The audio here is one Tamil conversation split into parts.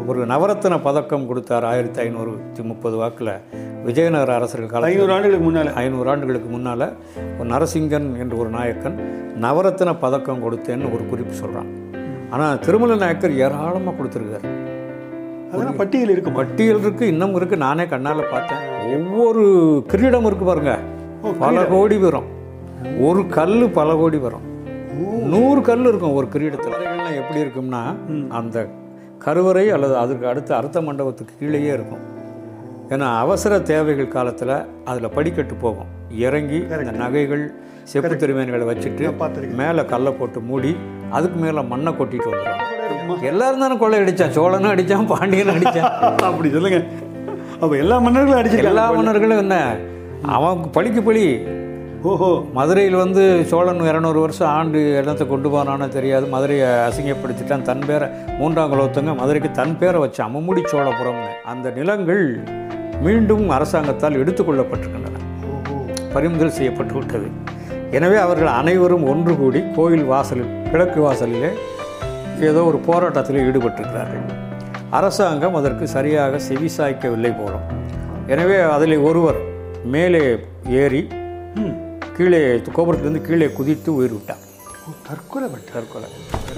ஒரு நவரத்தின பதக்கம் கொடுத்தார் ஆயிரத்தி ஐநூற்றி முப்பது வாக்கில் விஜயநகர அரசர்கள் காலத்தில் ஐநூறு ஆண்டுகளுக்கு முன்னால ஐநூறு ஆண்டுகளுக்கு முன்னால் ஒரு நரசிங்கன் என்ற ஒரு நாயக்கன் நவரத்தின பதக்கம் கொடுத்தேன்னு ஒரு குறிப்பு சொல்கிறான் ஆனால் திருமல நாயக்கர் ஏராளமாக கொடுத்துருக்காரு அதெல்லாம் பட்டியல் இருக்கும் பட்டியல் இருக்கு இன்னும் இருக்கு நானே கண்ணால் பார்த்தேன் ஒவ்வொரு கிரீடம் இருக்கு பாருங்க பல கோடி வரும் ஒரு கல் பல கோடி வரும் நூறு கல் இருக்கும் ஒரு கிரீடத்தில் கல்லறைகள்லாம் எப்படி இருக்கும்னா அந்த கருவறை அல்லது அதுக்கு அடுத்த அர்த்த மண்டபத்துக்கு கீழேயே இருக்கும் ஏன்னா அவசர தேவைகள் காலத்தில் அதில் படிக்கட்டு போகும் இறங்கி இந்த நகைகள் செப்பு திருமேன்களை வச்சுட்டு பார்த்துருக்கேன் மேலே கல்லை போட்டு மூடி அதுக்கு மேலே மண்ணை கொட்டிட்டு வந்துடுவாங்க எல்லாரும் தானே கொள்ளை அடித்தான் சோழனும் அடித்தான் பாண்டியனும் அடித்தான் அப்படி சொல்லுங்க அப்ப எல்லா மன்னர்களும் அடிச்சிருக்காங்க எல்லா மன்னர்களும் என்ன அவன் பழிக்கு பழி ஓஹோ மதுரையில் வந்து சோழன் இரநூறு வருஷம் ஆண்டு இடத்தை கொண்டு போனானோ தெரியாது மதுரையை அசிங்கப்படுத்திட்டான் தன் பேரை மூன்றாம் குலோத்துங்க மதுரைக்கு தன் பேரை வச்சான் மும்முடி சோழபுரம்னு அந்த நிலங்கள் மீண்டும் அரசாங்கத்தால் எடுத்துக்கொள்ளப்பட்டிருக்கின்றன ஓஹோ பறிமுதல் செய்யப்பட்டு விட்டது எனவே அவர்கள் அனைவரும் ஒன்று கூடி கோயில் வாசலில் கிழக்கு வாசலிலே ஏதோ ஒரு போராட்டத்தில் ஈடுபட்டிருக்கிறார்கள் அரசாங்கம் அதற்கு சரியாக செவிசாய்க்கவில்லை போலும் எனவே அதில் ஒருவர் மேலே ஏறி ம் கீழே கோபுரத்திலிருந்து கீழே குதித்து உயிர் விட்டார் ஓ, தற்கொலை பட்ட தற்கொலை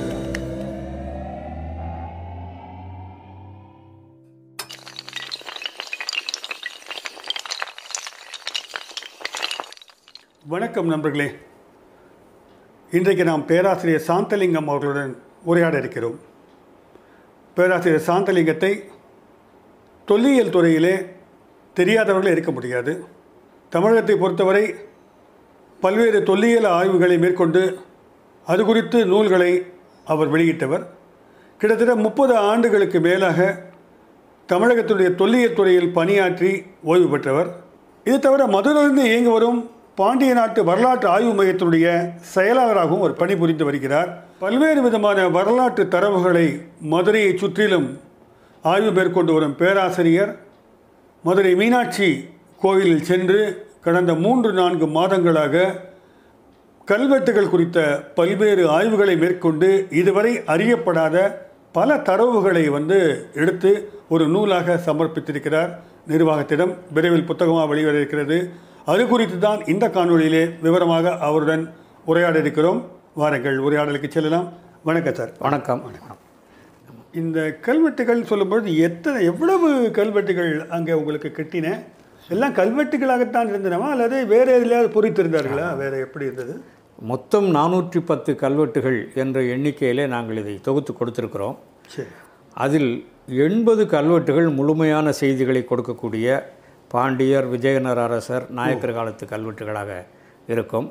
வணக்கம் நண்பர்களே இன்றைக்கு நாம் பேராசிரியர் சாந்தலிங்கம் அவர்களுடன் உரையாட இருக்கிறோம் பேராசிரியர் சாந்தலிங்கத்தை தொல்லியல் துறையிலே தெரியாதவர்களே இருக்க முடியாது தமிழகத்தை பொறுத்தவரை பல்வேறு தொல்லியல் ஆய்வுகளை மேற்கொண்டு அது குறித்து நூல்களை அவர் வெளியிட்டவர் கிட்டத்தட்ட முப்பது ஆண்டுகளுக்கு மேலாக தமிழகத்துடைய தொல்லியல் துறையில் பணியாற்றி ஓய்வு பெற்றவர் இது தவிர மதுரையிலிருந்து இயங்கி வரும் பாண்டிய நாட்டு வரலாற்று ஆய்வு மையத்தினுடைய செயலாளராகவும் அவர் பணிபுரிந்து வருகிறார் பல்வேறு விதமான வரலாற்று தரவுகளை மதுரையை சுற்றிலும் ஆய்வு மேற்கொண்டு வரும் பேராசிரியர் மதுரை மீனாட்சி கோவிலில் சென்று கடந்த மூன்று நான்கு மாதங்களாக கல்வெட்டுகள் குறித்த பல்வேறு ஆய்வுகளை மேற்கொண்டு இதுவரை அறியப்படாத பல தரவுகளை வந்து எடுத்து ஒரு நூலாக சமர்ப்பித்திருக்கிறார் நிர்வாகத்திடம் விரைவில் புத்தகமாக வெளிவர இருக்கிறது அது குறித்து தான் இந்த காணொளியிலே விவரமாக அவருடன் உரையாட இருக்கிறோம் வாருங்கள் உரையாடலுக்கு செல்லலாம் வணக்கம் சார் வணக்கம் இந்த கல்வெட்டுகள் சொல்லும்பொழுது எத்தனை எவ்வளவு கல்வெட்டுகள் அங்கே உங்களுக்கு கிட்டின எல்லாம் கல்வெட்டுகளாகத்தான் இருந்தனவா அல்லது வேற எதுலையாவது பொறித்திருந்தார்களா வேற எப்படி இருந்தது மொத்தம் நானூற்றி பத்து கல்வெட்டுகள் என்ற எண்ணிக்கையிலே நாங்கள் இதை தொகுத்து கொடுத்திருக்கிறோம் சரி அதில் எண்பது கல்வெட்டுகள் முழுமையான செய்திகளை கொடுக்கக்கூடிய பாண்டியர் விஜயநகர அரசர் நாயக்கர் காலத்து கல்வெட்டுகளாக இருக்கும்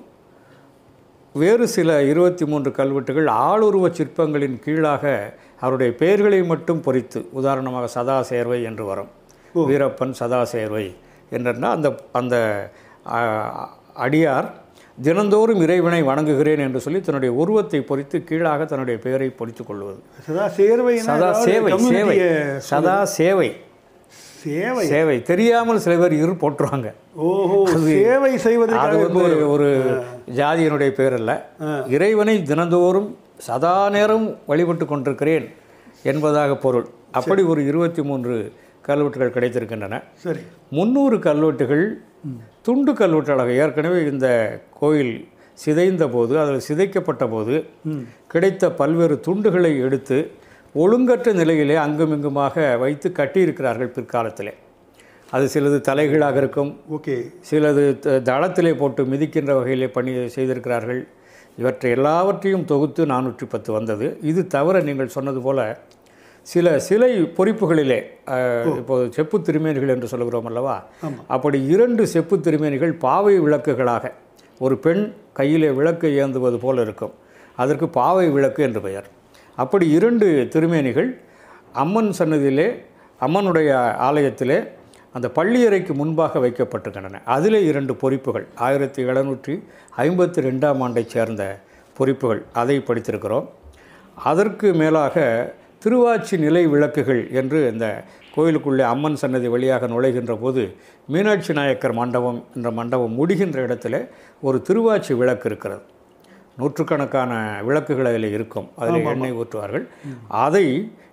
வேறு சில இருபத்தி மூன்று கல்வெட்டுகள் ஆளுருவ சிற்பங்களின் கீழாக அவருடைய பெயர்களை மட்டும் பொறித்து உதாரணமாக சதா சேர்வை என்று வரும் வீரப்பன் சதா சேர்வை என்றால் அந்த அந்த ஆ, அடியார் தினந்தோறும் இறைவனை வணங்குகிறேன் என்று சொல்லி தன்னுடைய உருவத்தை பொறித்து கீழாக தன்னுடைய பெயரை பொறித்துக் கொள்வது சதா சேவை சதா சேவை சேவை சதா சேவை சேவை சேவை தெரியாமல் சில பேர் இரு போட்டுருவாங்க ஓஹோ சேவை அது செய்வதற்காக வந்து ஒரு ஜாதியினுடைய பேர் அல்ல இறைவனை தினந்தோறும் சதா நேரம் வழிபட்டு கொண்டிருக்கிறேன் என்பதாக பொருள் அப்படி ஒரு இருபத்தி மூன்று கல்வெட்டுகள் கிடைத்திருக்கின்றன சரி முந்நூறு கல்வெட்டுகள் துண்டு கல்வெட்டுகளாக ஏற்கனவே இந்த கோயில் சிதைந்த போது அதில் சிதைக்கப்பட்ட போது கிடைத்த பல்வேறு துண்டுகளை எடுத்து ஒழுங்கற்ற நிலையிலே அங்குமிங்குமாக வைத்து கட்டியிருக்கிறார்கள் பிற்காலத்திலே அது சிலது தலைகீழாக இருக்கும் ஓகே சிலது த- தளத்திலே போட்டு மிதிக்கின்ற வகையிலே பண்ணி செய்திருக்கிறார்கள் இவற்றை எல்லாவற்றையும் தொகுத்து நானூற்றி பத்து வந்தது இது தவிர நீங்கள் சொன்னது போல சில சிலை பொறிப்புகளிலே அஹ், இப்போது செப்பு திருமேனிகள் என்று சொல்கிறோம் அல்லவா அப்படி இரண்டு செப்பு திருமேனிகள் பாவை விளக்குகளாக ஒரு பெண் கையிலே விளக்கு ஏந்துவது போல இருக்கும் அதற்கு பாவை விளக்கு என்று பெயர் அப்படி இரண்டு திருமேனிகள் அம்மன் சன்னதியிலே அம்மனுடைய ஆலயத்திலே அந்த பள்ளியறைக்கு முன்பாக வைக்கப்பட்டிருக்கின்றன அதிலே இரண்டு பொறிப்புகள் ஆயிரத்தி எழுநூற்றி ஐம்பத்தி ரெண்டாம் ஆண்டைச் சேர்ந்த பொறிப்புகள் அதை படித்திருக்கிறோம் அதற்கு மேலாக திருவாச்சி நிலை விளக்குகள் என்று இந்த கோயிலுக்குள்ளே அம்மன் சன்னதி வழியாக நுழைகின்ற போது மீனாட்சி நாயக்கர் மண்டபம் என்ற மண்டபம் முடிகின்ற இடத்துல ஒரு திருவாச்சி விளக்கு இருக்கிறது நூற்றுக்கணக்கான விளக்குகள் அதில் இருக்கும் அதில் எண்ணெய் ஊற்றுவார்கள் அதை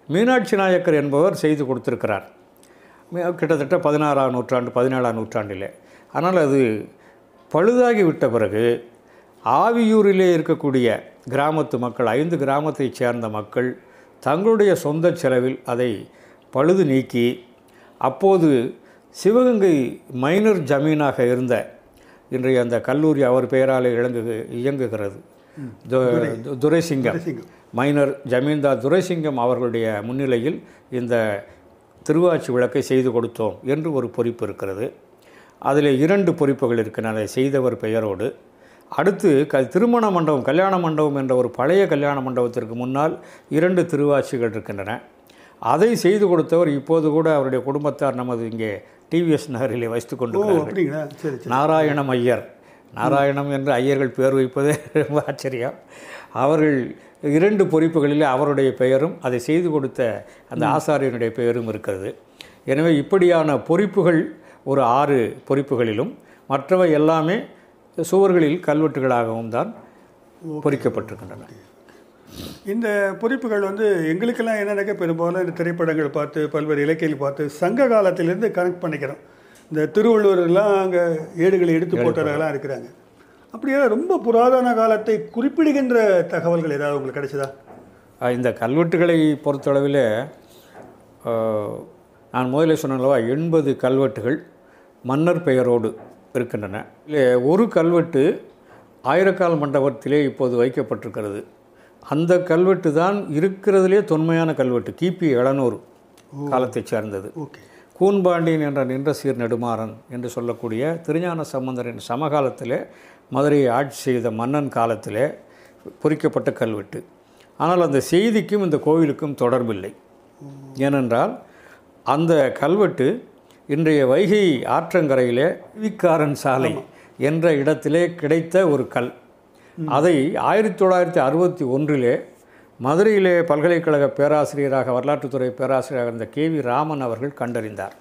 மீனாட்சி நாயக்கர் என்பவர் செய்து கொடுத்திருக்கிறார் மி- கிட்டத்தட்ட பதினாறாம் நூற்றாண்டு பதினேழாம் நூற்றாண்டிலே ஆனால் அது பழுதாகி விட்ட பிறகு ஆவியூரிலே இருக்கக்கூடிய கிராமத்து மக்கள் ஐந்து கிராமத்தைச் சேர்ந்த மக்கள் தங்களுடைய சொந்த செலவில் அதை பழுது நீக்கி அப்போது சிவகங்கை மைனர் ஜமீனாக இருந்த இன்றைய அந்த கல்லூரி அவர் பெயரால் இயங்கு இயங்குகிறது து- து- துரைசிங்கம் மைனர் ஜமீன்தார் துரைசிங்கம் அவர்களுடைய முன்னிலையில் இந்த திருவாச்சி விளக்கை செய்து கொடுத்தோம் என்று ஒரு பொறிப்பு இருக்கிறது அதில் இரண்டு பொறிப்புகள் இருக்கின்றன அதை செய்தவர் பெயரோடு அடுத்து க திருமண மண்டபம் கல்யாண மண்டபம் என்ற ஒரு பழைய கல்யாண மண்டபத்திற்கு முன்னால் இரண்டு திருவாட்சிகள் இருக்கின்றன அதை செய்து கொடுத்தவர் இப்போது கூட அவருடைய குடும்பத்தார் நமது இங்கே டிவிஎஸ் நகரிலே வைத்து ஓ கொண்டு அப்படிங்களா சரி சரி நாராயணம் ஐயர் நாராயணம் என்று ஐயர்கள் பேர் வைப்பதே ரொம்ப ஆச்சரியம் அவர்கள் இரண்டு பொறிப்புகளிலே அவருடைய பெயரும் அதை செய்து கொடுத்த அந்த ஆசாரியனுடைய பெயரும் இருக்கிறது எனவே இப்படியான பொறிப்புகள் ஒரு ஆறு பொறிப்புகளிலும் மற்றவை எல்லாமே சுவர்களில் கல்வெட்டுகளாகவும் தான் பொறிக்கப்பட்டிருக்கின்றன இந்த பொறிப்புகள் வந்து எங்களுக்கெல்லாம் என்னன்னாக்க பெரும்பாலும் இந்த திரைப்படங்கள் பார்த்து பல்வேறு இலக்கியங்கள் பார்த்து சங்க காலத்திலேருந்து கனெக்ட் பண்ணிக்கிறோம் இந்த திருவள்ளுவர்லாம் அங்கே ஏடுகளை எடுத்து போட்டவர்கள்லாம் இருக்கிறாங்க அப்படியே ரொம்ப புராதன காலத்தை குறிப்பிடுகின்ற தகவல்கள் ஏதாவது உங்களுக்கு கிடைச்சதா அஹ் இந்த கல்வெட்டுகளை பொறுத்தளவில் அஹ், நான் முதல்ல சொன்னல்லவா எண்பது கல்வெட்டுகள் மன்னர் பெயரோடு இருக்கின்றன இதிலே ஒரு கல்வெட்டு ஆயிரக்கால் மண்டபத்திலே இப்போது வைக்கப்பட்டிருக்கிறது அந்த கல்வெட்டு தான் இருக்கிறதுலே தொன்மையான கல்வெட்டு கிபி எழுநூறு காலத்தைச் சேர்ந்தது ஓகே கூன்பாண்டியன் என்ற நின்ற சீர் நெடுமாறன் என்று சொல்லக்கூடிய திருஞான சம்பந்தரின் சமகாலத்திலே மதுரையை ஆட்சி செய்த மன்னன் காலத்திலே பொறிக்கப்பட்ட கல்வெட்டு ஆனால் அந்த செய்திக்கும் இந்த கோவிலுக்கும் தொடர்பில்லை ஏனென்றால் அந்த கல்வெட்டு இன்றைய வைகை ஆற்றங்கரையிலே விக்காரன் சாலை என்ற இடத்திலே கிடைத்த ஒரு கல் அதை ஆயிரத்தி தொள்ளாயிரத்தி அறுபத்தி ஒன்றிலே மதுரையிலே பல்கலைக்கழக பேராசிரியராக வரலாற்றுத்துறை பேராசிரியராக இருந்த கே வி ராமன் அவர்கள் கண்டறிந்தார்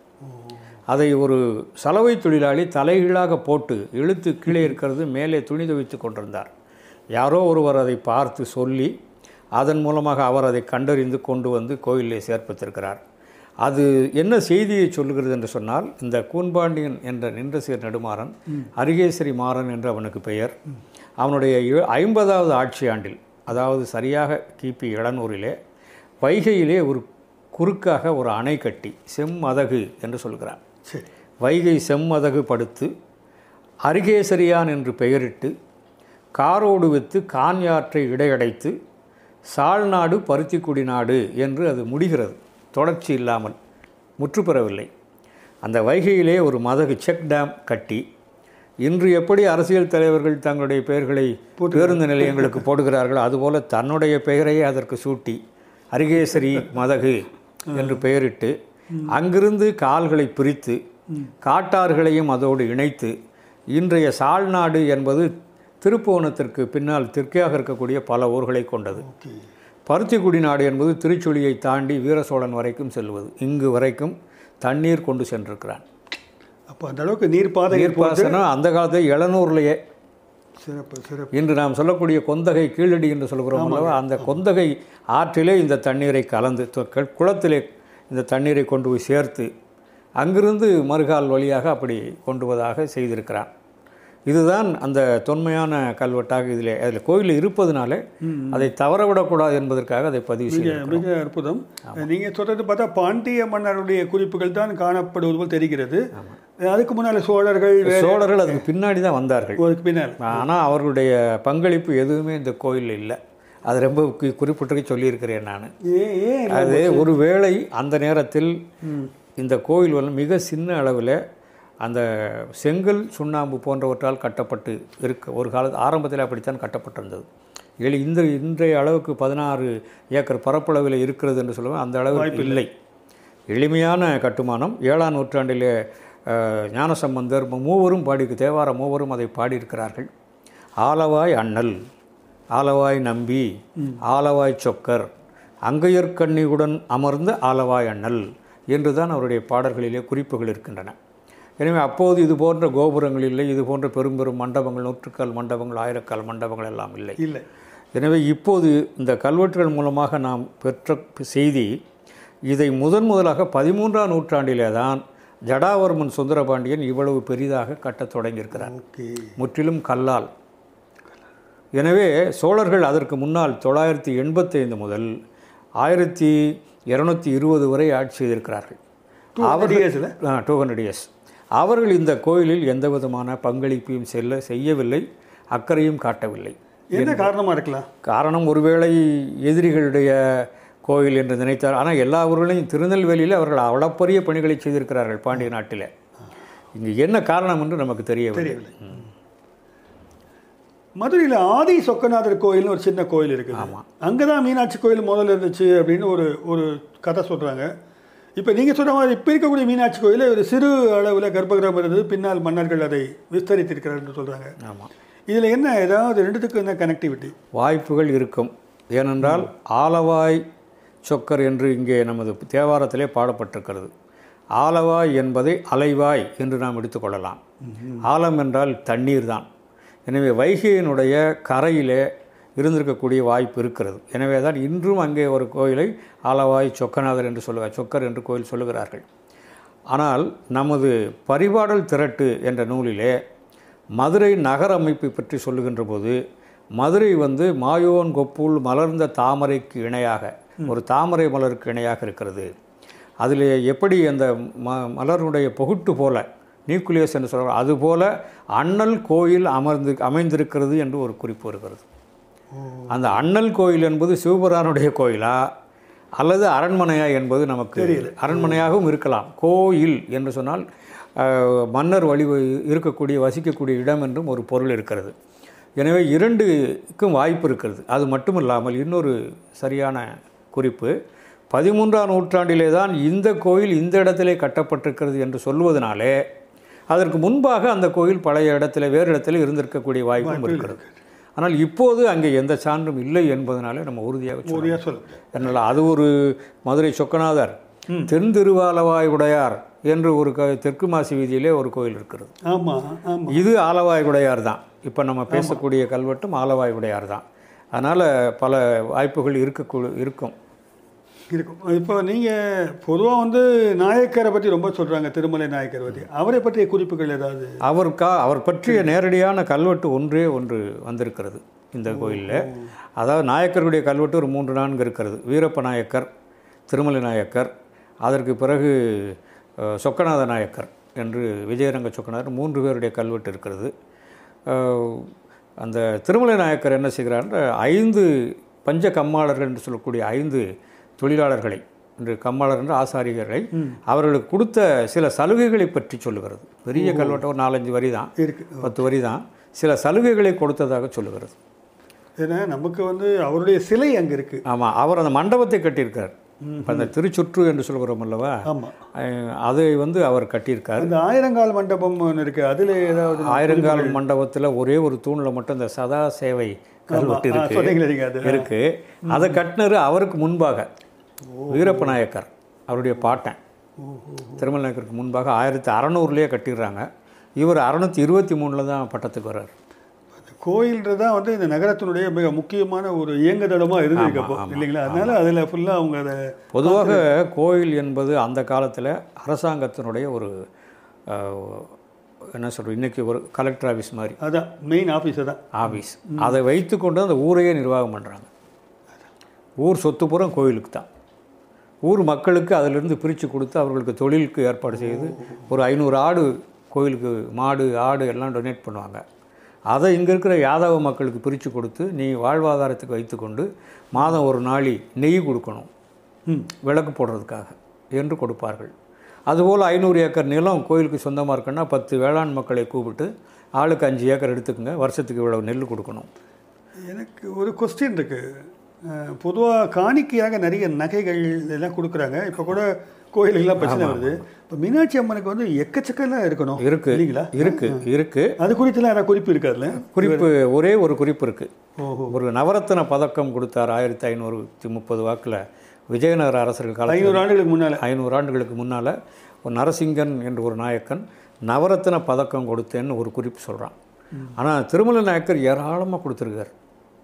அதை ஒரு சலவை தொழிலாளி தலைகீழாக போட்டு இழுத்து கீழே இருக்கிறது மேலே துணி துவைத்து கொண்டிருந்தார் யாரோ ஒருவர் அதை பார்த்து சொல்லி அதன் மூலமாக அவர் அதை கண்டறிந்து கொண்டு வந்து கோயிலே சேர்ப்பித்திருக்கிறார் அது என்ன செய்தியை சொல்லுகிறது என்று சொன்னால் இந்த கூன்பாண்டியன் என்ற நின்றசீர் நெடுமாறன் அரிகேசரி மாறன் என்று அவனுக்கு பெயர் அவனுடைய இ- ஐம்பதாவது ஆட்சி ஆண்டில் அதாவது சரியாக கிபி எழுநூறிலே வைகையிலே ஒரு குறுக்காக ஒரு அணை கட்டி செம்மதகு என்று சொல்கிறான் சரி வைகை செம்மதகு படுத்து அரிகேசரியான் என்று பெயரிட்டு காரோடு வித்து கான்யாற்றை இடையடைத்து சாழ்நாடு பருத்திக்குடி நாடு என்று அது முடிகிறது தொடர்ச்சி இல்லாமல் முற்றுப்பெறவில்லை அந்த வைகையிலே ஒரு மதகு செக் டேம் கட்டி இன்று எப்படி அரசியல் தலைவர்கள் தங்களுடைய பெயர்களை பேருந்து நிலையங்களுக்கு போடுகிறார்களோ அதுபோல தன்னுடைய பெயரையே அதற்கு சூட்டி அரிகேசரி மதகு என்று பெயரிட்டு அங்கிருந்து கால்களை பிரித்து காட்டாறுகளையும் அதோடு இணைத்து இன்றைய சாழ்நாடு என்பது திருப்புவனத்திற்கு பின்னால் தெற்காக இருக்கக்கூடிய பல ஊர்களை கொண்டது ஓகே பருத்திக்குடி நாடு என்பது திருச்சுழியை தாண்டி வீரசோழன் வரைக்கும் செல்வது இங்கு வரைக்கும் தண்ணீர் கொண்டு சென்றிருக்கிறான் அப்போ அந்த அளவுக்கு நீர்ப்பாதை நீர்ப்பாசனம் அந்த காலத்தில் எழுநூறுலையே சிறப்பு சிறப்பு இன்று நாம் சொல்லக்கூடிய கொந்தகை கீழடி என்று சொல்கிறோம் அல்லவா அந்த கொந்தகை ஆற்றிலே இந்த தண்ணீரை கலந்து து- கு- குளத்திலே இந்த தண்ணீரை கொண்டு போய் சேர்த்து அங்கிருந்து மறுகால் வழியாக அப்படி கொண்டு வதாக செய்திருக்கிறான் இதுதான் அந்த தொன்மையான கல்வெட்டாக இதில் அதில் கோயில் இருப்பதனாலே அதை தவறவிடக்கூடாது என்பதற்காக அதை பதிவு மிக செய்ய மிக அற்புதம் நீங்கள் சொல்றது பார்த்தா பாண்டிய மன்னருடைய குறிப்புகள் தான் காணப்படுவது போல் தெரிகிறது அதுக்கு முன்னால் சோழர்கள் வேற- சோழர்கள் அதுக்கு பின்னாடி தான் வந்தார்கள் அதுக்கு பின்னால் ஆனால் அவர்களுடைய பங்களிப்பு எதுவுமே இந்த கோயிலில் இல்லை அது ரொம்ப கு- குறிப்பிட்டு சொல்லியிருக்கிறேன் நான் ஏன் ஏன் அது ஒரு வேளை அந்த நேரத்தில் இந்த கோயில் வந்து மிக சின்ன அளவில் அந்த செங்கல் சுண்ணாம்பு போன்றவற்றால் கட்டப்பட்டு இருக்க ஒரு காலத்து ஆரம்பத்தில் அப்படித்தான் கட்டப்பட்டிருந்தது எளி இந்த இன்றைய அளவுக்கு பதினாறு ஏக்கர் பரப்பளவில் இருக்கிறது என்று சொல்லுவேன் அந்த அளவுக்கு இல்லை எளிமையான கட்டுமானம் ஏழாம் நூற்றாண்டிலே அஹ், ஞானசம்பந்தர் மூவரும் பாடி தேவார மூவரும் அதை பாடியிருக்கிறார்கள் ஆலவாய் அண்ணல் ஆலவாய் நம்பி ஆலவாய் சொக்கர் அங்கையர்கண்ணியுடன் அமர்ந்த ஆலவாய் அண்ணல் என்று தான் அவருடைய பாடல்களிலே குறிப்புகள் இருக்கின்றன எனவே அப்போது இது போன்ற கோபுரங்கள் இல்லை இது போன்ற பெரும் பெரும் மண்டபங்கள் நூற்றுக்கால் மண்டபங்கள் ஆயிரக்கால் மண்டபங்கள் எல்லாம் இல்லை இல்லை எனவே இப்போது இந்த கல்வெட்டுகள் மூலமாக நாம் பெற்ற செய்தி இதை முதன் முதலாக பதிமூன்றாம் நூற்றாண்டிலே தான் ஜடாவர்மன் சுந்தரபாண்டியன் இவ்வளவு பெரிதாக கட்டத் தொடங்கியிருக்கிறார் ஓகே முற்றிலும் கல்லால் எனவே சோழர்கள் அதற்கு முன்னால் தொள்ளாயிரத்தி எண்பத்தைந்து முதல் ஆயிரத்தி இரநூத்தி இருபது வரை ஆட்சி செய்திருக்கிறார்கள் அவர்கள் டூ ஹண்ட்ரட் இயர்ஸ் அவர்கள் இந்த கோயிலில் எந்த விதமான பங்களிப்பையும் செல்ல செய்யவில்லை அக்கறையும் காட்டவில்லை என்ன காரணமா இருக்கலாம் காரணம் ஒருவேளை எதிரிகளுடைய கோயில் என்று நினைத்தார் ஆனால் எல்லா ஊர்களையும் திருநெல்வேலியில் அவர்கள் அளப்பரிய பணிகளை செய்திருக்கிறார்கள் பாண்டிய நாட்டில் இங்கு என்ன காரணம் என்று நமக்கு தெரியவில்லை ம். மதுரையில் ஆதி சொக்கநாதர் கோயில்னு ஒரு சின்ன கோயில் இருக்குது ஆமாம். அங்கே தான் மீனாட்சி கோயில் முதல்ல இருந்துச்சு அப்படின்னு ஒரு ஒரு கதை சொல்கிறாங்க இப்போ நீங்கள் சொன்ன மாதிரி இப்போ இருக்கக்கூடிய மீனாட்சி கோயிலில் ஒரு சிறு அளவில் கர்ப்பகிரகம் இருந்தது பின்னால் மன்னர்கள் அதை விஸ்தரித்திருக்கிறார்கள் சொல்கிறாங்க ஆமாம் இதில் என்ன ஏதாவது ரெண்டுத்துக்கும் என்ன கனெக்டிவிட்டி வாய்ப்புகள் இருக்கும் ஏனென்றால் ஆலவாய் சொக்கர் என்று இங்கே நமது தேவாரத்திலே பாடப்பட்டிருக்கிறது ஆலவாய் என்பதை அலைவாய் என்று நாம் எடுத்துக்கொள்ளலாம் ஆலம் என்றால் தண்ணீர் தான் எனவே வைகையினுடைய கரையிலே இருந்திருக்கக்கூடிய வாய்ப்பு இருக்கிறது எனவே தான் இன்றும் அங்கே ஒரு கோயிலை ஆலவாய் சொக்கநாதர் என்று சொல்லுவார் சொக்கர் என்று கோயில் சொல்லுகிறார்கள் ஆனால் நமது பரிபாடல் திரட்டு என்ற நூலிலே மதுரை நகர அமைப்பை பற்றி சொல்லுகின்ற போது மதுரை வந்து மாயோன் கொப்புள் மலர்ந்த தாமரைக்கு இணையாக ஒரு தாமரை மலருக்கு இணையாக இருக்கிறது அதில் எப்படி அந்த ம மலருடைய பொகுட்டு போல நியூக்ளியஸ் என்று சொல்கிறார் அதுபோல அண்ணல் கோயில் அமர்ந்து அமைந்திருக்கிறது என்று ஒரு குறிப்பு வருகிறது அந்த அண்ணல் கோயில் என்பது சிவபுரானுடைய கோயிலா அல்லது அரண்மனையா என்பது நமக்கு அரண்மனையாகவும் இருக்கலாம் கோயில் என்று சொன்னால் அஹ், மன்னர் வழி இருக்கக்கூடிய வசிக்கக்கூடிய இடம் என்றும் ஒரு பொருள் இருக்கிறது எனவே இரண்டுக்கும் வாய்ப்பு இருக்கிறது அது மட்டும் இல்லாமல் இன்னொரு சரியான குறிப்பு பதிமூன்றாம் நூற்றாண்டிலே தான் இந்த கோயில் இந்த இடத்திலே கட்டப்பட்டிருக்கிறது என்று சொல்வதனாலே அதற்கு முன்பாக அந்த கோயில் பழைய இடத்துல வேறு இடத்துல இருந்திருக்கக்கூடிய வாய்ப்பும் இருக்கிறது ஆனால் இப்போது அங்கே எந்த சான்றும் இல்லை என்பதனாலே நம்ம உறுதியாக சொல்ல உறுதியாக சொல்ல அதனால் அது ஒரு மதுரை சொக்கநாதர் தென் திருவாலவாய் உடையார் என்று ஒரு க தெற்கு மாசி வீதியிலே ஒரு கோயில் இருக்கிறது ஆமாம் ஆமாம் இது ஆலவாய் உடையார் தான் இப்போ நம்ம பேசக்கூடிய கல்வெட்டும் ஆலவாய் உடையார் தான் அதனால் பல வாய்ப்புகள் இருக்கக்கூ இருக்கும் இருக்கும் இப்போ நீங்கள் பொதுவாக வந்து நாயக்கரை பற்றி ரொம்ப சொல்கிறாங்க திருமலை நாயக்கரை பற்றி அவரை பற்றிய குறிப்புகள் ஏதாவது அவருக்கா அவர் பற்றிய நேரடியான கல்வெட்டு ஒன்றே ஒன்று வந்திருக்கிறது இந்த கோயிலில் அதாவது நாயக்கருடைய கல்வெட்டு ஒரு மூன்று நான்கு இருக்கிறது வீரப்ப நாயக்கர் திருமலை நாயக்கர் அதற்கு பிறகு அஹ், சொக்கநாத நாயக்கர் என்று விஜயரங்க சொக்கநாதர் மூன்று பேருடைய கல்வெட்டு இருக்கிறது அஹ், அந்த திருமலை நாயக்கர் என்ன செய்கிறார் ஐந்து பஞ்ச கம்மாளர்கள் என்று சொல்லக்கூடிய ஐந்து தொழிலாளர்களை என்று கம்மாளர் என்று ஆசாரியர்களை அவர்களுக்கு கொடுத்த சில சலுகைகளை பற்றி சொல்லுகிறது பெரிய கல்வெட்டு ஒரு நாலஞ்சு வரி தான் இருக்கு பத்து வரி தான் சில சலுகைகளை கொடுத்ததாக சொல்லுகிறது ஏன்னா நமக்கு வந்து அவருடைய சிலை அங்கே இருக்குது ஆமாம் அவர் அந்த மண்டபத்தை கட்டியிருக்கார் இப்போ அந்த திருச்சுற்று என்று சொல்கிறோம் அல்லவா ஆமாம் அஹ், அதை வந்து அவர் கட்டியிருக்கார் அந்த ஆயிரங்கால் மண்டபம் ஒன்று இருக்குது அதில் ஏதாவது ஆயிரங்கால் மண்டபத்தில் ஒரே ஒரு தூணில் மட்டும் இந்த சதா சேவை கல்வெட்டு ஆ, இருக்கு சொன்னீங்களே நீங்கள் அது இருக்கு அதை கட்டினரு அவருக்கு முன்பாக வீரப்ப நாயக்கர் அவருடைய பாட்டன் திருமல் நாயக்கருக்கு முன்பாக ஆயிரத்தி அறநூறுலேயே கட்டிடுறாங்க இவர் அறநூற்றி இருபத்தி மூணில் தான் பட்டத்துக்கு வர்றார் அந்த கோயில்ன்றது தான் வந்து இந்த நகரத்தினுடைய மிக முக்கியமான ஒரு இயங்குதளமாக இருந்திருக்கு அப்போ இல்லைங்களா அதனால அதில் ஃபுல்லாக அவங்க அதை பொதுவாக கோயில் என்பது அந்த காலத்தில் அரசாங்கத்தினுடைய ஒரு அஹ், என்ன சொல்கிறது இன்றைக்கி ஒரு கலெக்டர் ஆஃபீஸ் மாதிரி அதான் மெயின் ஆஃபீஸை தான் ஆஃபீஸ் அதை வைத்துக்கொண்டு அந்த ஊரையே நிர்வாகம் பண்ணுறாங்க ஊர் சொத்து பூரா கோயிலுக்கு தான் ஊர் மக்களுக்கு அதிலிருந்து பிரித்து கொடுத்து அவர்களுக்கு தொழிலுக்கு ஏற்பாடு செய்து ஒரு ஐநூறு ஆடு கோயிலுக்கு மாடு ஆடு எல்லாம் டொனேட் பண்ணுவாங்க அதை இங்கே இருக்கிற யாதவ மக்களுக்கு பிரித்து கொடுத்து நீ வாழ்வாதாரத்துக்கு வைத்துக்கொண்டு மாதம் ஒரு நாளி நெய் கொடுக்கணும் ம் விளக்கு போடுறதுக்காக என்று கொடுப்பார்கள் அதுபோல் ஐநூறு ஏக்கர் நிலம் கோயிலுக்கு சொந்தமாக இருக்குன்னா பத்து வேளாண் மக்களை கூப்பிட்டு ஆளுக்கு அஞ்சு ஏக்கர் எடுத்துக்கங்க வருஷத்துக்கு இவ்வளவு நெல் கொடுக்கணும் எனக்கு ஒரு கொஸ்டின் இருக்கு பொதுவாக காணிக்கையாக நிறைய நகைகள் இதெல்லாம் கொடுக்குறாங்க இப்போ கூட கோயிலுக்கெல்லாம் பிரச்சனை வருது இப்போ மீனாட்சி அம்மனுக்கு வந்து எக்கச்சக்கெல்லாம் இருக்கணும் இருக்கு இல்லைங்களா இருக்கு இருக்கு அது குறித்துலாம் யாராவது குறிப்பு இருக்காதுல்ல குறிப்பு ஒரே ஒரு குறிப்பு இருக்கு ஓஹோ ஒரு நவரத்தின பதக்கம் கொடுத்தார் ஆயிரத்தி ஐநூறுத்தி முப்பது வாக்கில் விஜயநகர அரசர்கள் காலத்தில் ஐநூறு ஆண்டுகளுக்கு முன்னால் ஐநூறு ஆண்டுகளுக்கு முன்னால் ஒரு நரசிங்கன் என்ற ஒரு நாயக்கன் நவரத்தின பதக்கம் கொடுத்தேன்னு ஒரு குறிப்பு சொல்கிறான் ஆனால் திருமலை நாயக்கர் ஏராளமாக கொடுத்துருக்கார்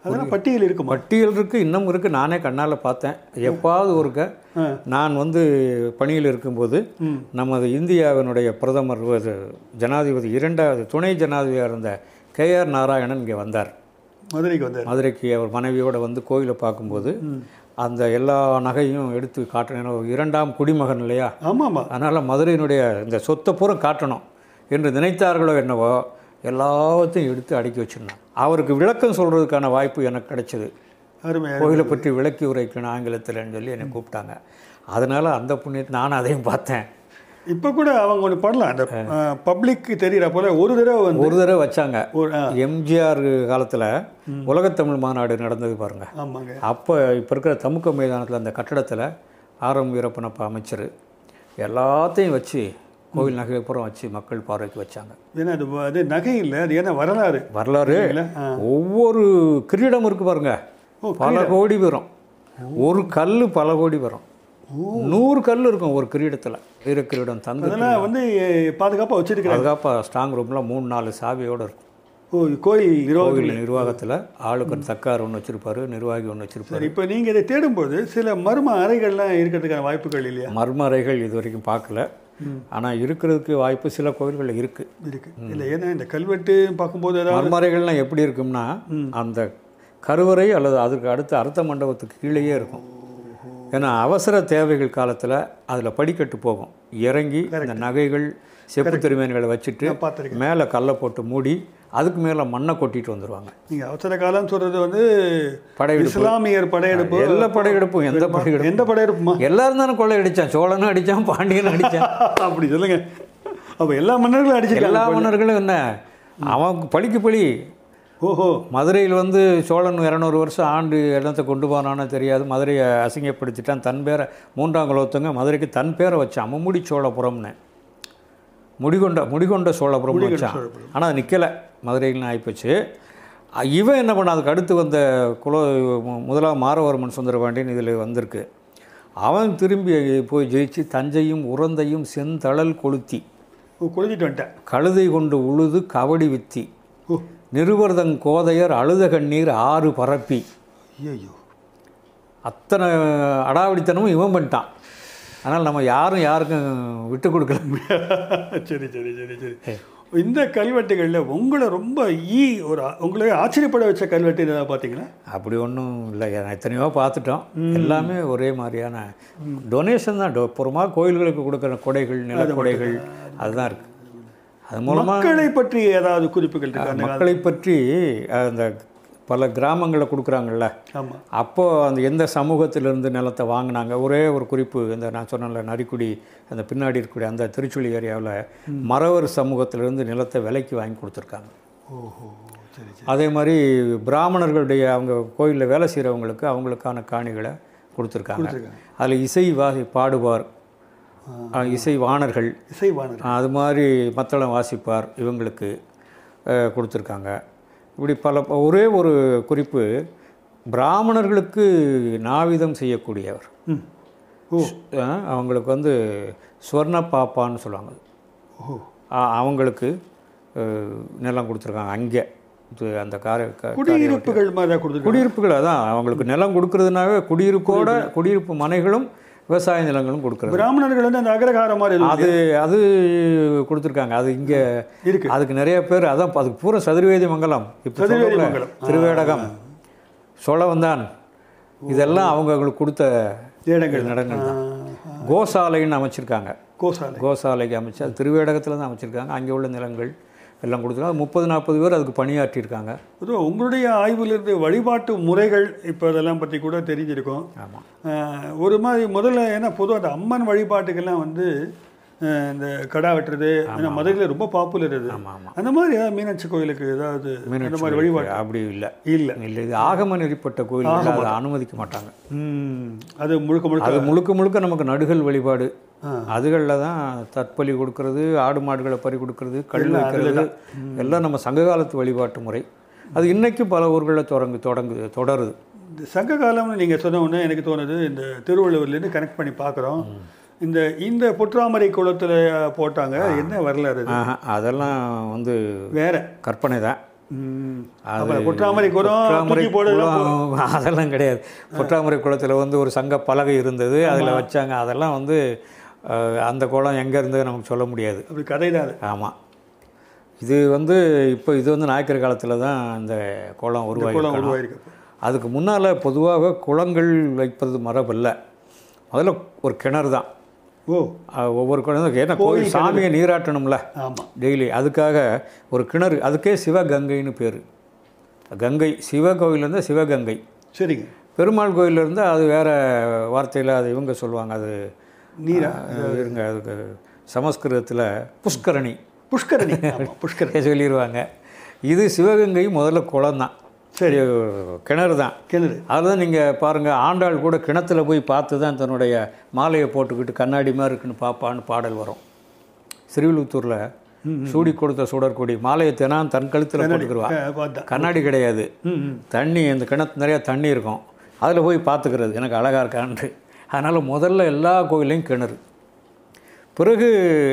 அதெல்லாம் பட்டியல் இருக்குமா பட்டியல் இருக்குது இன்னும் இருக்குது நானே கண்ணால் பார்த்தேன் எப்பாவது ஒருக்க ஆ. நான் வந்து பணியில் இருக்கும்போது ம் நமது இந்தியாவினுடைய பிரதமர் ஒரு ஜனாதிபதி இரண்டாவது துணை ஜனாதிபதியாக இருந்த கே ஆர் நாராயணன் இங்கே வந்தார் மதுரைக்கு வந்தார் மதுரைக்கு அவர் மனைவியோட வந்து கோயிலை பார்க்கும்போது அந்த எல்லா நகையும் எடுத்து காட்டணும் ஒரு இரண்டாம் குடிமகன் இல்லையா ஆமாம் ஆமாம் அதனால் மதுரையினுடைய இந்த சொத்தை பூரா காட்டணும் என்று நினைத்தார்களோ என்னவோ எல்லாத்தையும் எடுத்து அடுக்கி வச்சிருந்தாங்க அவருக்கு விளக்கம் சொல்கிறதுக்கான வாய்ப்பு எனக்கு கிடைச்சது அருமை கோயிலை பற்றி விளக்கி உரைக்கணும் ஆங்கிலத்தில்னு சொல்லி என்னை கூப்பிட்டாங்க அதனால் அந்த புண்ணியத்தை நானும் அதையும் பார்த்தேன் இப்போ கூட அவங்க ஒன்று பண்ணலாம் அந்த பப்ளிக்கு தெரிகிற போல ஒரு தடவை வந்து ஒரு தடவை வச்சாங்க ஒரு ஆ, எம்ஜிஆர் காலத்தில் உலகத்தமிழ் மாநாடு நடந்தது பாருங்க ஆமாங்க அப்போ இப்போ இருக்கிற தமுக்க மைதானத்தில் அந்த கட்டடத்தில் ஆரம் வீரப்பனப்ப அமைச்சர் எல்லாத்தையும் வச்சு கோவில் நகையை பூரா வச்சு மக்கள் பார்வைக்கு வச்சாங்க ஏன்னா அது வ- அது நகை இல்லை அது ஏன்னா வரலாறு வரலாறு இல்லை ஆ ஒவ்வொரு கிரீடம் இருக்கு பாருங்க ஓ, பல கோடி வரும் ஒரு கல் பல கோடி வரும் நூறு கல் இருக்கும் ஒரு கிரீடத்தில் வீர கிரீடம் தந்து அதெல்லாம் வந்து பாதுகாப்பாக வச்சிருக்கிறாங்க பாதுகாப்பாக ஸ்ட்ராங் ரூமில் மூணு நாலு சாவியோடு இருக்கும் ஓ கோயில் நிர்வாகம் கோவில் நிர்வாகத்தில் ஆளுக்கு ஒரு தக்கார் ஒன்று வச்சிருப்பாரு நிர்வாகி ஒன்று வச்சிருப்பாரு சரி இப்போ நீங்கள் இதை தேடும்போது சில மர்ம அறைகள்லாம் இருக்கிறதுக்கான வாய்ப்புகள் இல்லையா மர்மறைகள் இது வரைக்கும் பார்க்கல ஆனால் இருக்கிறதுக்கு வாய்ப்பு சில கோவில்களில் இருக்குது இருக்கு இல்லை ஏன்னா இந்த கல்வெட்டு பார்க்கும்போது ஏதாவது மர்மறைகள்லாம் எப்படி இருக்கும்னா அந்த கருவறை அல்லது அதுக்கு அடுத்த அர்த்த மண்டபத்துக்கு கீழேயே இருக்கும் ஏன்னா அவசர தேவைகள் காலத்தில் அதில் படிக்கட்டு போகும் இறங்கி இந்த நகைகள் செப்பு திருமேன்களை வச்சுட்டு நான் பார்த்துருக்கேன் மேலே கல்லை போட்டு மூடி அதுக்கு மேலே மண்ணை கொட்டிட்டு வந்துடுவாங்க நீங்கள் அவசர காலம் சொல்கிறது வந்து படையெடுப்பு இஸ்லாமியர் படையெடுப்பு எல்லா படையெடுப்பும் எந்த படையெடுப்பும் எந்த படையெடுப்புமா எல்லாரும் தானே கொள்ளை அடித்தான் சோழனும் அடித்தான் பாண்டியனும் அடித்தான் அப்படி சொல்லுங்க அப்போ எல்லா மன்னர்களும் அடிச்சிருக்காங்க எல்லா மன்னர்களும் என்ன அவன் பழிக்கு பழி ஓஹோ மதுரையில் வந்து சோழன் இரநூறு வருஷம் ஆண்டு இடத்தை கொண்டு போனானோ தெரியாது மதுரையை அசிங்கப்படுத்திட்டான் தன் பேரை மூன்றாம் குலத்தவங்க மதுரைக்கு தன் பேரை வச்சான் மும்முடி சோழபுரம்னு முடிகொண்ட முடிகொண்ட சோழபுரம் வச்சான் ஆனால் அது நிற்கலை மதுரையில்னு ஆகிப்போச்சு அ, இவன் என்ன பண்ண அதுக்கு அடுத்து வந்த குல மு- முதலாம் மாரவர்மன் சுந்தரபாண்டியன் இதில் வந்திருக்கு அவன் திரும்பி போய் ஜெயிச்சு தஞ்சையும் உறந்தையும் செந்தழல் கொளுத்தி ஓ கொளுத்திட்டு வந்துட்டேன் கழுதை கொண்டு உழுது கவடி வித்தி ஓ நிருவர்தங் கோதையர் அழுத கண்ணீர் ஆறு பரப்பி ஐயோ அத்தனை அடாவடித்தனமும் இவன் பண்ணிட்டான் ஆனால் நம்ம யாரும் யாருக்கும் விட்டு கொடுக்கல சரி சரி சரி சரி இந்த கல்வெட்டுகளில் உங்களை ரொம்ப ஈ ஒரு ஆ- உங்களை ஆச்சரியப்பட வச்ச கல்வெட்டு ஏதாவது பார்த்தீங்களா அப்படி ஒன்றும் இல்லை நான் எத்தனையோ பார்த்துட்டோம் எல்லாமே ஒரே மாதிரியான டொனேஷன் தான் டொ புறமா கோயில்களுக்கு கொடுக்குற கொடைகள் நிலக்கொடைகள் அதுதான் இருக்குது அது மூலமாக மக்களை பற்றி ஏதாவது குறிப்புகள் இருக்கா அந்த மக்களை பற்றி அஹ், அந்த பல கிராமங்களில் கொடுக்குறாங்கல்ல ஆமாம் அப்போது அந்த எந்த சமூகத்திலிருந்து நிலத்தை வாங்கினாங்க ஒரே ஒரு குறிப்பு இந்த நான் சொன்னேன்ல நரிக்குடி அந்த பின்னாடி இருக்கக்கூடிய அந்த திருச்சுழி ஏரியாவில் மறவர் சமூகத்திலிருந்து நிலத்தை விலைக்கு வாங்கி கொடுத்துருக்காங்க ஓஹோ சரி சரி அதே மாதிரி பிராமணர்களுடைய அவங்க கோயிலில் வேலை செய்கிறவங்களுக்கு அவங்களுக்கான காணிகளை கொடுத்துருக்காங்க அதில் இசை வாசி பாடுவார் அஹ், இசை வாணர்கள் இசைவாணர் அது மாதிரி மத்தளம் வாசிப்பார் இவங்களுக்கு அஹ், கொடுத்துருக்காங்க இப்படி பல ஒரே ஒரு குறிப்பு பிராமணர்களுக்கு நாவிதம் செய்யக்கூடியவர் ம் ஓ அஹ், அவங்களுக்கு வந்து ஸ்வர்ண பாப்பான்னு சொல்லுவாங்க ஓ அ- அவங்களுக்கு அஹ், நிலம் கொடுத்துருக்காங்க அங்கே இது அந்த கார க- குடியிருப்புகள் மாதிரி தான் கொடுத்துருக்காங்க குடியிருப்புகள் அதான் அவங்களுக்கு நிலம் கொடுக்கறதுனாவே குடியிருப்போட குடியிருப்பு மனைகளும் விவசாய நிலங்களும் கொடுக்குறது பிராமணர்கள் வந்து அந்த அக்ரஹாரம் மாதிரி எதுவும் அது அது கொடுத்துருக்காங்க அது இங்கே இருக்கு அதுக்கு நிறைய பேர் அதான் அதுக்கு பூரா சதுர்வேதி மங்கலம் இப்போ சதுர்வேதி சொல்றோம்ல, மங்கலம். திருவேடகம் சோழவந்தான் இதெல்லாம் அவங்களுக்கு கொடுத்த இடங்கள் இடங்கள் தான் கோசாலைன்னு அமைச்சிருக்காங்க கோசாலை கோசாலைக்கு அமைச்சு அது திருவேடகத்தில் தான் அமைச்சிருக்காங்க அங்கே உள்ள நிலங்கள் எல்லாம் கொடுத்துருக்காங்க முப்பது நாற்பது பேர் அதுக்கு பணியாற்றியிருக்காங்க பொதுவாக உங்களுடைய ஆய்விலிருந்து வழிபாட்டு முறைகள் இப்போ அதெல்லாம் பற்றி கூட தெரிஞ்சிருக்கும் ஆமாம் ஆஹ், ஒரு மாதிரி முதல்ல ஏன்னா பொதுவாக அந்த அம்மன் வழிபாட்டுக்கெல்லாம் வந்து ஆஹ், இந்த கடா வெட்டுறது ஏன்னா மதுரையில் ரொம்ப பாப்புலர் இது ஆமாம் ஆமாம் அந்த மாதிரி ஏதாவது மீனாட்சி கோயிலுக்கு ஏதாவது அந்த மாதிரி வழிபாடு அப்படி இல்லை இல்லை இல்லை இது ஆகம நெறிப்பட்ட கோயில்கள் அதை அனுமதிக்க மாட்டாங்க ம், அது முழுக்க முழுக்க அது முழுக்க முழுக்க நமக்கு நடுகள் வழிபாடு ஆ. அதுகளில் தான் தற்பலி கொடுக்கறது ஆடு மாடுகளை பறி கொடுக்கறது கல் வைக்கிறது எல்லாம் நம்ம சங்க காலத்து வழிபாட்டு முறை அது இன்னைக்கும் பல ஊர்களில் தொடங்கு தொடங்குது தொடருது இந்த சங்க காலம்னு நீங்கள் சொன்ன உடனே எனக்கு தோணுது இந்த திருவள்ளுவர்லேருந்து கனெக்ட் பண்ணி பார்க்குறோம் இந்த இந்த பொற்றாமரை குளத்தில் போட்டாங்க என்ன வரலாறு அது ஆஹா, அதெல்லாம் வந்து வேற கற்பனை தான் ம். அது அப்புறம் குற்றாமரை குரம் பொற்றாமரை தூக்கி போடு குளம் அதெல்லாம் கிடையாது பொற்றாமரை குளத்தில் வந்து ஒரு சங்க பலகை இருந்தது அதில் வச்சாங்க அதெல்லாம் வந்து அஹ், அந்த குளம் எங்கே இருந்தது நமக்கு சொல்ல முடியாது அப்படி கதை தான் அது ஆமாம் இது வந்து இப்போ இது வந்து நாயக்கர் காலத்தில் தான் இந்த குளம் குளம் உருவாகி உருவாயிருக்கு அதுக்கு முன்னால் பொதுவாக குளங்கள் வைப்பது மரபல்ல முதல்ல ஒரு கிணறு தான் ஓ அஹ், ஒவ்வொரு கிணறு ஏன்னா கோயில் சாமியை நீராட்டணும்ல ஆமாம் டெய்லி அதுக்காக ஒரு கிணறு அதுக்கே சிவகங்கைன்னு பேர் கங்கை சிவ கோயில் இருந்தால் சிவகங்கை சரிங்க பெருமாள் கோயில் இருந்தால் அது வேறு வார்த்தையில் அது இவங்க சொல்லுவாங்க அது நீரா அஹ், இருங்க அதுக்கு சமஸ்கிருதத்தில் புஷ்கரணி புஷ்கரணி ஆமாம் புஷ்கரணி சொல்லிடுவாங்க இது சிவகங்கை முதல்ல குளம் தான் சரி. கிணறு தான் கிணறு அதுதான் நீங்கள் பாருங்கள் ஆண்டாள் கூட கிணத்துல போய் பார்த்து தான் தன்னுடைய மாலையை போட்டுக்கிட்டு கண்ணாடி மாதிரி இருக்குன்னு பாப்பான்னு பாடல் வரும் ஸ்ரீவில்புத்தூரில் சூடி கொடுத்த சுடற்கொடி மாலையை தினம் தன் கழுத்தில் போட்டுக்கிடுவா அஹ், பார்த்தேன் கண்ணாடி கிடையாது ம் ம் தண்ணி அந்த கிணத்து நிறையா தண்ணி இருக்கும் அதில் போய் பார்த்துக்கிறது எனக்கு அழகாக இருக்கான்ட்டு அதனால் முதல்ல எல்லா கோயிலையும் கிணறு பிறகு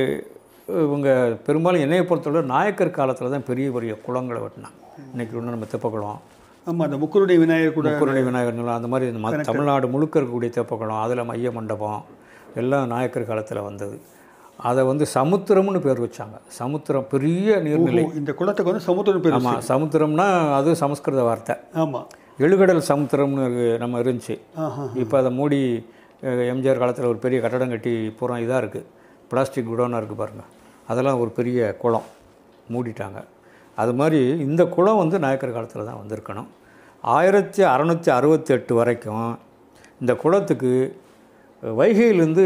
இவங்க பெரும்பாலும் என்னையை பொறுத்தவரை நாயக்கர் காலத்தில் தான் பெரிய பெரிய குளங்களை வெட்டினாங்க இன்றைக்கி ஒன்று நம்ம தெப்பக்குளம் ஆமாம் அந்த முக்குருடைய விநாயகர் கூட முக்குருணை விநாயகர் நிலம் அந்த மாதிரி இந்த ம- தமிழ்நாடு முழுக்க இருக்கக்கூடிய தெப்பக்குளம் அதில் மைய மண்டபம் எல்லாம் நாயக்கர் காலத்தில் வந்தது அதை வந்து சமுத்திரம்னு பேர் வச்சாங்க சமுத்திரம் பெரிய நீர்நிலை ஓ, இந்த குளத்துக்கு வந்து சமுத்திரம் பேர் ஆமாம் சமுத்திரம்னா அது சமஸ்கிருத வார்த்தை ஆமாம் எழுகடல் சமுத்திரம்னு இருக்கு- நம்ம இருந்துச்சு ஆஹா இப்போ அதை மூடி அஹ், எம்ஜிஆர் காலத்தில் ஒரு பெரிய கட்டடம் கட்டி பூரா இதாக இருக்குது பிளாஸ்டிக் குடோனாக இருக்குது பாருங்கள் அதெல்லாம் ஒரு பெரிய குளம் மூடிட்டாங்க அது மாதிரி இந்த குளம் வந்து நாயக்கர் காலத்தில் தான் வந்திருக்கணும் ஆயிரத்தி அறநூற்றி அறுபத்தி எட்டு வரைக்கும் இந்த குளத்துக்கு அஹ், வைகையிலேருந்து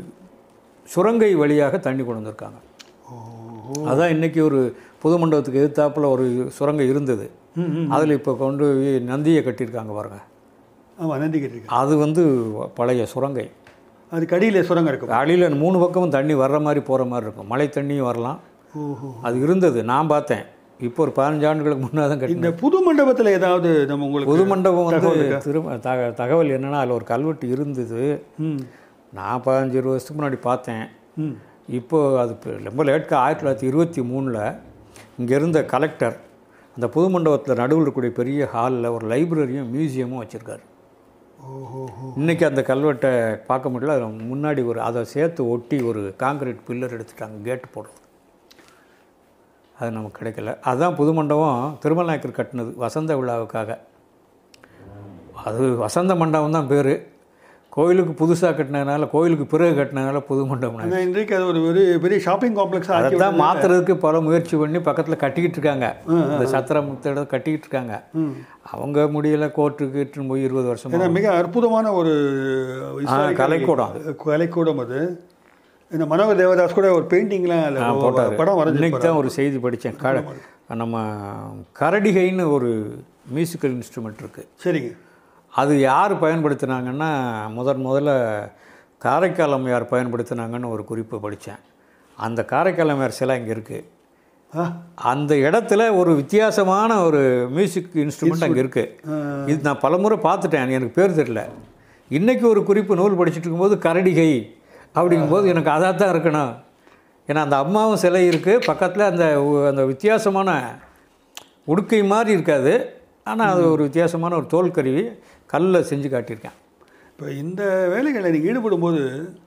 சுரங்கை வழியாக தண்ணி கொண்டு வந்திருக்காங்க அதான் இன்றைக்கி ஒரு புது மண்டபத்துக்கு எதிர்த்தாப்புல ஒரு சுரங்கை இருந்தது ம் ம் அதில் இப்போ கொண்டு போய் நந்தியை கட்டியிருக்காங்க பாருங்கள் ஆமாம் நந்தி கேட்டிருக்கேன் அது வந்து பழைய சுரங்கை அதுக்கு அடியில் சுரங்கம் இருக்கும் அடியில் மூணு பக்கமும் தண்ணி வர்ற மாதிரி போகிற மாதிரி இருக்கும் மழை தண்ணியும் வரலாம் ஓஹோ அது இருந்தது நான் பார்த்தேன் இப்போ ஒரு பதினஞ்சு ஆண்டுகளுக்கு முன்னாடி தான் கட்டி இந்த புது மண்டபத்தில் ஏதாவது நம்ம உங்களுக்கு புது மண்டபம் வந்து திரும்ப தக தகவல் என்னென்னா அதில் ஒரு கல்வெட்டு இருந்தது ம் நான் பதினஞ்சு இருபது வருஷத்துக்கு முன்னாடி பார்த்தேன் ம் இப்போ அது இப்ப ரொம்ப லேட்கா ஆயிரத்தி தொள்ளாயிரத்தி இருபத்தி மூணில் இங்கே இருந்த கலெக்டர் அந்த புது மண்டபத்தில் நடுவில் இருக்கக்கூடிய பெரிய ஹாலில் ஒரு லைப்ரரியும் மியூசியமும் வச்சுருக்காரு ஓஹோ இன்றைக்கி அந்த கல்வெட்டை பார்க்க முடியல அது முன்னாடி ஒரு அதை சேர்த்து ஒட்டி ஒரு காங்கிரீட் பில்லர் எடுத்துட்டாங்க கேட்டு போடுறது அது நமக்கு கிடைக்கல அதுதான் புது மண்டபம் திருமல் நாயக்கர் கட்டினது வசந்த விழாவுக்காக அது வசந்த மண்டபம் தான் பேர் கோயிலுக்கு புதுசாக கட்டினதுனால கோயிலுக்கு பிறகு கட்டினதுனால புது மண்டபம் ஆனால் இன்றைக்கு அது ஒரு பெரிய பெரிய ஷாப்பிங் காம்ப்ளெக்ஸாக ஆக்கி அதைத்தான் மாற்றுறதுக்கு பல முயற்சி பண்ணி பக்கத்தில் கட்டிக்கிட்டு இருக்காங்க இந்த சத்திரமுத்தோட கட்டிக்கிட்டு இருக்காங்க ம். அவங்க முடியல கோர்ட்டுக்கு இட்டுன்னு போய் இருபது வருஷமா ஏன்னா மிக அற்புதமான ஒரு historical கலைக்கூடம் கலைக்கூடம் அது இந்த மனோகர் தேவதாஸ் கூட ஒரு பெயிண்டிங்லாம் அதில் படம் வரைஞ்சி இன்னைக்கு தான் ஒரு செய்தி படித்தேன் க நம்ம கரடிகைன்னு ஒரு மியூசிக்கல் இன்ஸ்ட்ருமெண்ட் இருக்குது சரிங்க அது யார் பயன்படுத்தினாங்கன்னா முதன் முதல்ல காரைக்கால் அம்மையார் பயன்படுத்தினாங்கன்னு ஒரு குறிப்பு படித்தேன் அந்த காரைக்கால் அம்மையார் சிலை இங்கே இருக்குது ஆ அந்த இடத்துல ஒரு வித்தியாசமான ஒரு மியூசிக் இன்ஸ்ட்ருமெண்ட் அங்கே இருக்குது இது நான் பலமுறை பார்த்துட்டேன் எனக்கு பேர் தெரியல இன்றைக்கி ஒரு குறிப்பு நூல் படிச்சுட்டு இருக்கும்போது கரடிகை அப்படிங்கும்போது எனக்கு அதாக தான் இருக்கணும் ஏன்னா அந்த அம்மாவும் சிலை இருக்குது பக்கத்தில் அந்த உ- அந்த வித்தியாசமான உடுக்கை மாதிரி இருக்காது ஆனால் அது ஒரு வித்தியாசமான ஒரு தோல் கருவி கல்லில் செஞ்சு காட்டியிருக்கேன் இப்போ இந்த வேலைகளில் நீங்கள் ஈடுபடும்போது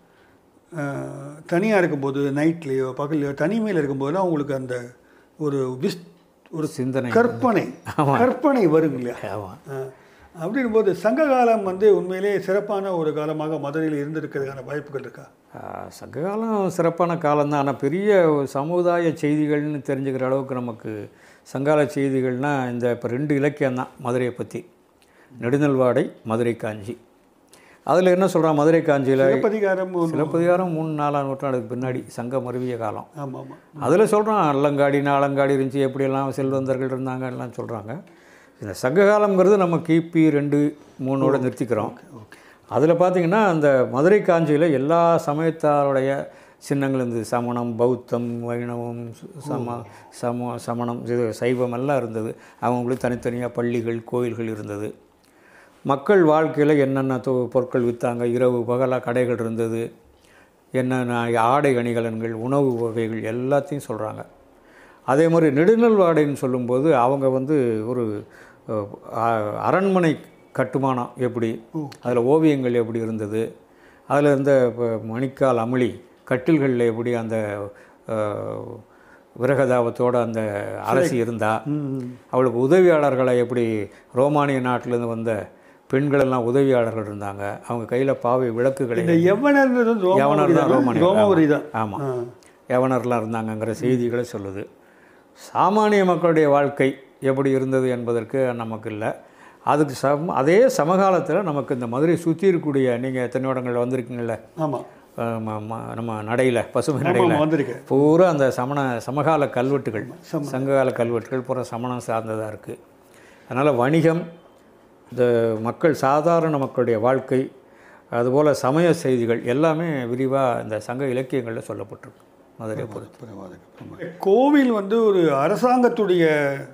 தனியாக இருக்கும்போது நைட்லேயோ பகல்லையோ தனிமையில் இருக்கும்போதெல்லாம் உங்களுக்கு அந்த ஒரு விஸ் ஒரு சிந்தனை கற்பனை கற்பனை வரும் இல்லையா ஆமாம் ஆ, அப்படிங்கும்போது சங்க காலம் வந்து உண்மையிலேயே சிறப்பான ஒரு காலமாக மதுரையில் இருந்திருக்கிறதுக்கான வாய்ப்புகள் இருக்கா ஆஹ் சங்ககாலம் சிறப்பான காலம்தான் ஆனால் பெரிய ஒரு சமுதாய செய்திகள்னு தெரிஞ்சுக்கிற அளவுக்கு நமக்கு சங்கால செய்திகள்னால் இந்த இப்போ ரெண்டு இலக்கியம் தான் மதுரையை பற்றி நெடுநல்வாடை மதுரை காஞ்சி அதில் என்ன சொல்கிறான் மதுரை காஞ்சியில் சிலப்பதிகாரம் ஒண்ணு- சிலப்பதிகாரம் மூணு நாலாம் நூற்றாண்டுக்கு பின்னாடி சங்கம் மருவிய காலம் ஆமாம் ஆமாம் அதில் சொல்கிறான் அல்லங்காடி நாளங்காடி இருந்துச்சு எப்படியெல்லாம் செல்வந்தர்கள் இருந்தாங்க எல்லாம் சொல்கிறாங்க இந்த சங்ககாலம்ங்கிறது நம்ம கிபி ரெண்டு மூணோட நிறுத்திக்கிறோம் அதில் பார்த்தீங்கன்னா அந்த மதுரை காஞ்சியில் எல்லா சமயத்தாருடைய சின்னங்கள் இருந்தது சமணம் பௌத்தம் வைணவம் சு- சம சம சமணம் இது சைவம் எல்லாம் இருந்தது அவங்களுக்கு தனித்தனியாக பள்ளிகள் கோயில்கள் இருந்தது மக்கள் வாழ்க்கையில் என்னென்ன தொ பொருட்கள் விற்றாங்க இரவு பகலாக கடைகள் இருந்தது என்னென்ன ஆடை அணிகலன்கள் உணவு வகைகள் எல்லாத்தையும் சொல்கிறாங்க அதே மாதிரி நெடுநல்வாடைன்னு சொல்லும்போது அவங்க வந்து ஒரு அஹ், அ- அரண்மனை கட்டுமானம் எப்படி அதில் ஓவியங்கள் எப்படி இருந்தது அதில் இருந்த இப்போ மணிக்கால் அமிழி கட்டில்களில் எப்படி அந்த அஹ், விரகதாபத்தோட அந்த அரசி இருந்தா அவளுக்கு உதவியாளர்களை எப்படி ரோமானிய நாட்டிலேருந்து வந்த பெண்களெல்லாம் உதவியாளர்கள் இருந்தாங்க அவங்க கையில் பாவை விளக்குகளை இந்த யவனர்ன்றது வந்து ரோமாபுரி யவனர் தான் தானே? ரோமானியர். ரோமாபுரி தான் ஆமாம் யவனர்லாம் இருந்தாங்கங்கிற செய்திகளை சொல்லுது சாமானிய மக்களுடைய வாழ்க்கை எப்படி இருந்தது என்பதற்கு நமக்கு இல்லை அதுக்கு சம் அதே சமகாலத்தில் நமக்கு இந்த மதுரை சுற்றி இருக்கக்கூடிய நீங்கள் எத்தனை இடங்கள் வந்திருக்கீங்கள ஆமாம் அஹ் ம- ம- நம்ம நடையில் பசுமை நடையில் ஆமாம் வந்திருக்கேன் பூரா அந்த சமண சமகால கல்வெட்டுகள் சங்ககால கல்வெட்டுகள் பூரா சமணம் சார்ந்ததாக இருக்குது அதனால் வணிகம் இந்த மக்கள் சாதாரண மக்களுடைய வாழ்க்கை அதுபோல் சமய செய்திகள் எல்லாமே விரிவாக இந்த சங்க இலக்கியங்களில் சொல்லப்பட்டிருக்கு மதுரை பொறுத்து கோவில் வந்து ஒரு அரசாங்கத்துடைய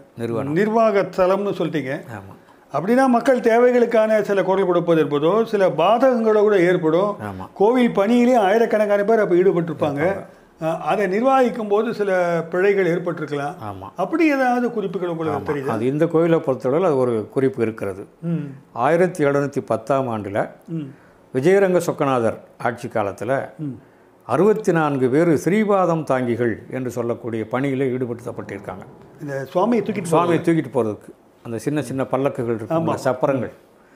நிர்வாக தலம்னு சொல்லிட்டீங்க ஆமாம் அப்படின்னா மக்கள் தேவைகளுக்கான சில குரல் கொடுப்பது என்பதோ சில பாதகங்களோ கூட ஏற்படும் ஆமாம் கோவில் பணியிலே ஆயிரக்கணக்கான பேர் அப்போ ஈடுபட்டிருப்பாங்க அஹ், அதை நிர்வகிக்கும் போது சில பிழைகள் ஏற்பட்டிருக்கலாம் ஆமாம் அப்படி ஏதாவது குறிப்புகள் உங்களுக்கு தெரியுதா அது இந்த கோயிலை பொறுத்தளவில் அது ஒரு குறிப்பு இருக்கிறது ம் ஆயிரத்தி எழுநூற்றி பத்தாம் ஆண்டில் ம் விஜயரங்க சொக்கநாதர் ஆட்சி காலத்தில் அறுபத்தி நான்கு பேர் ஸ்ரீபாதம் தாங்கிகள் என்று சொல்லக்கூடிய பணியில் ஈடுபடுத்தப்பட்டிருக்காங்க இந்த சுவாமியை தூக்கிட்டு சுவாமியை தூக்கிட்டு போகிறதுக்கு அந்த சின்ன சின்ன பல்லக்குகள் இருக்குங்களா சப்பரங்கள்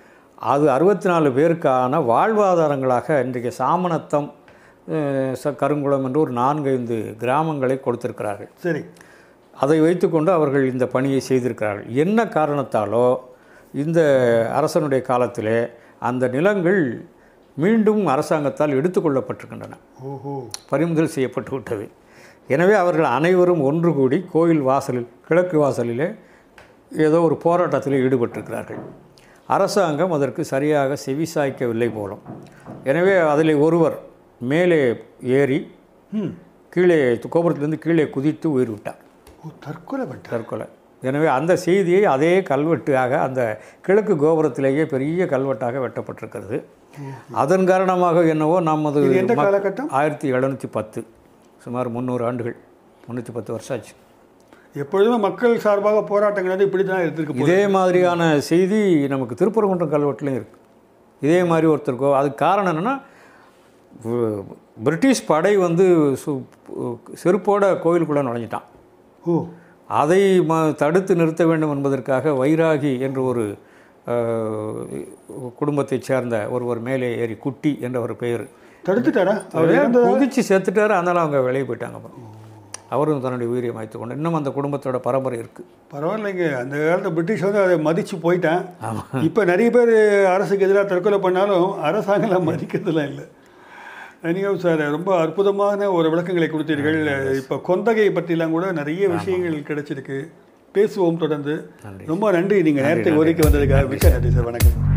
அது அறுபத்தி நாலு பேருக்கான வாழ்வாதாரங்களாக இன்றைக்கு சாமணத்தம் அஹ், ச கருங்குளம் என்று ஒரு நான்கைந்து கிராமங்களை கொடுத்திருக்கிறார்கள் சரி அதை வைத்துக்கொண்டு அவர்கள் இந்த பணியை செய்திருக்கிறார்கள் என்ன காரணத்தாலோ இந்த அரசனுடைய காலத்திலே அந்த நிலங்கள் மீண்டும் அரசாங்கத்தால் எடுத்துக்கொள்ளப்பட்டிருக்கின்றன ஓஹோ பறிமுதல் செய்யப்பட்டு விட்டது எனவே அவர்கள் அனைவரும் ஒன்று கூடி கோயில் வாசலில் கிழக்கு வாசலிலே ஏதோ ஒரு போராட்டத்தில் ஈடுபட்டிருக்கிறார்கள் அரசாங்கம் அதற்கு சரியாக செவிசாய்க்கவில்லை போலும் எனவே அதில் ஒருவர் மேலே ஏறி கீழே கோபுரத்திலிருந்து கீழே குதித்து உயிர் விட்டார் ஓ தற்கொலை பண்ணிட்டார் தற்கொலை எனவே அந்த செய்தியை அதே கல்வெட்டாக அந்த கிழக்கு கோபுரத்திலேயே பெரிய கல்வெட்டாக வெட்டப்பட்டிருக்கிறது அதன் காரணமாக என்னவோ நமது இது எந்த மக்- காலகட்டம் ஆயிரத்தி எழுநூற்றி பத்து சுமார் முந்நூறு ஆண்டுகள் முந்நூற்றி பத்து வருஷம் ஆச்சு எப்பொழுதுமே மக்கள் சார்பாக போராட்டங்கள் வந்து இப்படி தான் இருந்திருக்கு போல. இதே மாதிரியான செய்தி நமக்கு திருப்பரங்குன்றம் கல்வெட்டுலையும் இருக்குது இதே மாதிரி ஒருத்தருக்கோ அதுக்கு காரணம் என்னென்னா பிரிட்டிஷ் படை வந்து சு செருப்போட கோயிலுக்குள்ளே நுழைஞ்சிட்டான் ஓ அதை ம தடுத்து நிறுத்த வேண்டும் என்பதற்காக வைராகி என்ற ஒரு அஹ், குடும்பத்தைச் சேர்ந்த ஒருவர் மேலே ஏறி குட்டி என்ற ஒரு பெயர் தடுத்துட்டாரா அவர் இறந்ததா? குதிச்சு செத்துட்டாரு அதனால் அவங்க வெளியே போயிட்டாங்க அப்புறம் அவரும் தன்னுடைய உயிரை மாய்த்து கொண்டு இன்னும் அந்த குடும்பத்தோட பரம்பரை இருக்குது பரவாயில்லைங்க அந்த காலத்தில் பிரிட்டிஷ் வந்து அதை மதித்து போயிட்டேன் இப்போ நிறைய பேர் அரசுக்கு எதிராக தற்கொலை பண்ணாலும் அரசாங்கம் மதிக்கிறதுலாம் இல்லை நீங்கள் சார் ரொம்ப அற்புதமான ஒரு விளக்கங்களை கொடுத்தீர்கள் இப்போ கொந்தகை பற்றிலாம் கூட நிறைய விஷயங்கள் கிடைச்சிருக்கு பேசுவோம் தொடர்ந்து ரொம்ப நன்றி நீங்கள் நேரத்தை ஒதுக்கி வந்ததுக்காக மிக்க நன்றி சார் வணக்கம்